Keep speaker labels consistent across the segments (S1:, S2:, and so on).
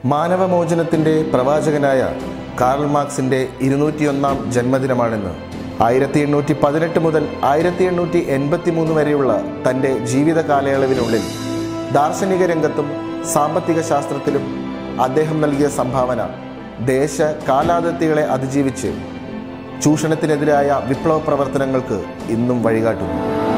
S1: മാനവമോചനത്തിൻ്റെ പ്രവാചകനായ കാർൽ മാർക്സിൻ്റെ ഇരുന്നൂറ്റിയൊന്നാം ജന്മദിനമാണിന്ന് ആയിരത്തി എണ്ണൂറ്റി പതിനെട്ട് മുതൽ ആയിരത്തി എണ്ണൂറ്റി എൺപത്തി മൂന്ന് വരെയുള്ള തൻ്റെ ജീവിത കാലയളവിനുള്ളിൽ ദാർശനിക രംഗത്തും സാമ്പത്തിക ശാസ്ത്രത്തിലും അദ്ദേഹം നൽകിയ സംഭാവന ദേശ കാലാതിർത്തികളെ അതിജീവിച്ച് ചൂഷണത്തിനെതിരായ വിപ്ലവ പ്രവർത്തനങ്ങൾക്ക് ഇന്നും വഴികാട്ടുന്നു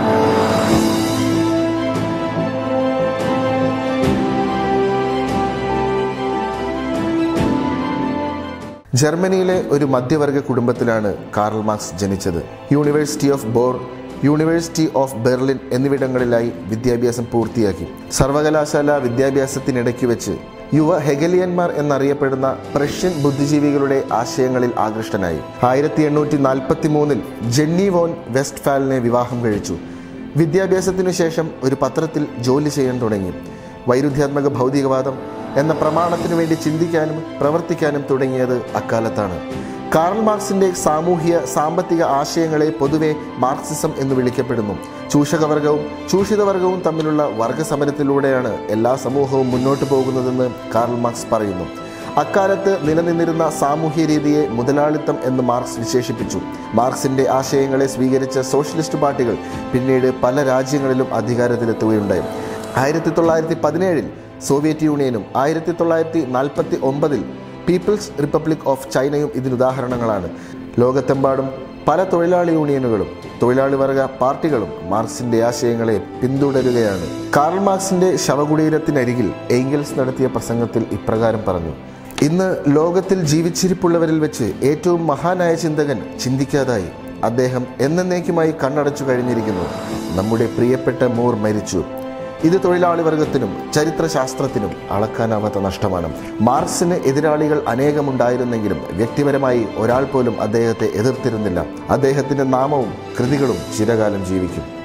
S1: ജർമ്മനിയിലെ ഒരു മധ്യവർഗ കുടുംബത്തിലാണ് കാർൽ മാർക്സ് ജനിച്ചത് university of Bonn university of Berlin എന്നിവിടങ്ങളിലായി വിദ്യാഭ്യാസം പൂർത്തിയാക്കി സർവകലാശാല വിദ്യാഭ്യാസത്തിനിടയ്ക്ക് വെച്ച് യുവ ഹെഗലിയന്മാർ എന്നറിയപ്പെടുന്ന പ്രഷ്യൻ ബുദ്ധിജീവികളുടെ ആശയങ്ങളിൽ ആകൃഷ്ടനായി ആയിരത്തി എണ്ണൂറ്റി നാൽപ്പത്തി മൂന്നിൽ ജെന്നി വോൺ വെസ്റ്റ്ഫാലിനെ വിവാഹം കഴിച്ചു വിദ്യാഭ്യാസത്തിനു ശേഷം ഒരു പത്രത്തിൽ ജോലി ചെയ്യാൻ തുടങ്ങി വൈരുദ്ധ്യാത്മക ഭൗതികവാദം എന്ന പ്രമാണത്തിനു വേണ്ടി ചിന്തിക്കാനും പ്രവർത്തിക്കാനും തുടങ്ങിയത് അക്കാലത്താണ് കാർൽ മാർക്സിന്റെ സാമൂഹ്യ സാമ്പത്തിക ആശയങ്ങളെ പൊതുവെ മാർക്സിസം എന്ന് വിളിക്കപ്പെടുന്നു ചൂഷകവർഗവും ചൂഷിതവർഗവും തമ്മിലുള്ള വർഗസമരത്തിലൂടെയാണ് എല്ലാ സമൂഹവും മുന്നോട്ട് പോകുന്നതെന്ന് കാർൽ മാർക്സ് പറയുന്നു അക്കാലത്ത് നിലനിന്നിരുന്ന സാമൂഹ്യ രീതിയെ മുതലാളിത്തം എന്ന് മാർക്സ് വിശേഷിപ്പിച്ചു മാർക്സിന്റെ ആശയങ്ങളെ സ്വീകരിച്ച സോഷ്യലിസ്റ്റ് പാർട്ടികൾ പിന്നീട് പല രാജ്യങ്ങളിലും അധികാരത്തിലെത്തുകയുണ്ടായി ആയിരത്തി തൊള്ളായിരത്തി പതിനേഴിൽ സോവിയറ്റ് യൂണിയനും ആയിരത്തി തൊള്ളായിരത്തി നാൽപ്പത്തി ഒമ്പതിൽ പീപ്പിൾസ് റിപ്പബ്ലിക് ഓഫ് ചൈനയും ഇതിനുദാഹരണങ്ങളാണ് ലോകത്തെമ്പാടും പല തൊഴിലാളി യൂണിയനുകളും തൊഴിലാളി വർഗ പാർട്ടികളും മാർക്സിന്റെ ആശയങ്ങളെ പിന്തുടരുകയാണ് കാർൽ മാർക്സിന്റെ ശവകുടീരത്തിനരികിൽ ഏംഗൽസ് നടത്തിയ പ്രസംഗത്തിൽ ഇപ്രകാരം പറഞ്ഞു ഇന്ന് ലോകത്തിൽ ജീവിച്ചിരിപ്പുള്ളവരിൽ വെച്ച് ഏറ്റവും മഹാനായ ചിന്തകൻ ചിന്തിക്കാതായി അദ്ദേഹം എന്നേക്കുമായി കണ്ണടച്ചു കഴിഞ്ഞിരിക്കുന്നു നമ്മുടെ പ്രിയപ്പെട്ട മോർ മരിച്ചു ഇത് തൊഴിലാളി വർഗത്തിനും ചരിത്രശാസ്ത്രത്തിനും അളക്കാനാവാത്ത നഷ്ടമാണ് മാർക്സിന് എതിരാളികൾ അനേകമുണ്ടായിരുന്നെങ്കിലും വ്യക്തിപരമായി ഒരാൾ പോലും അദ്ദേഹത്തെ എതിർത്തിരുന്നില്ല അദ്ദേഹത്തിന്റെ നാമവും കൃതികളും ചിരകാലം ജീവിക്കും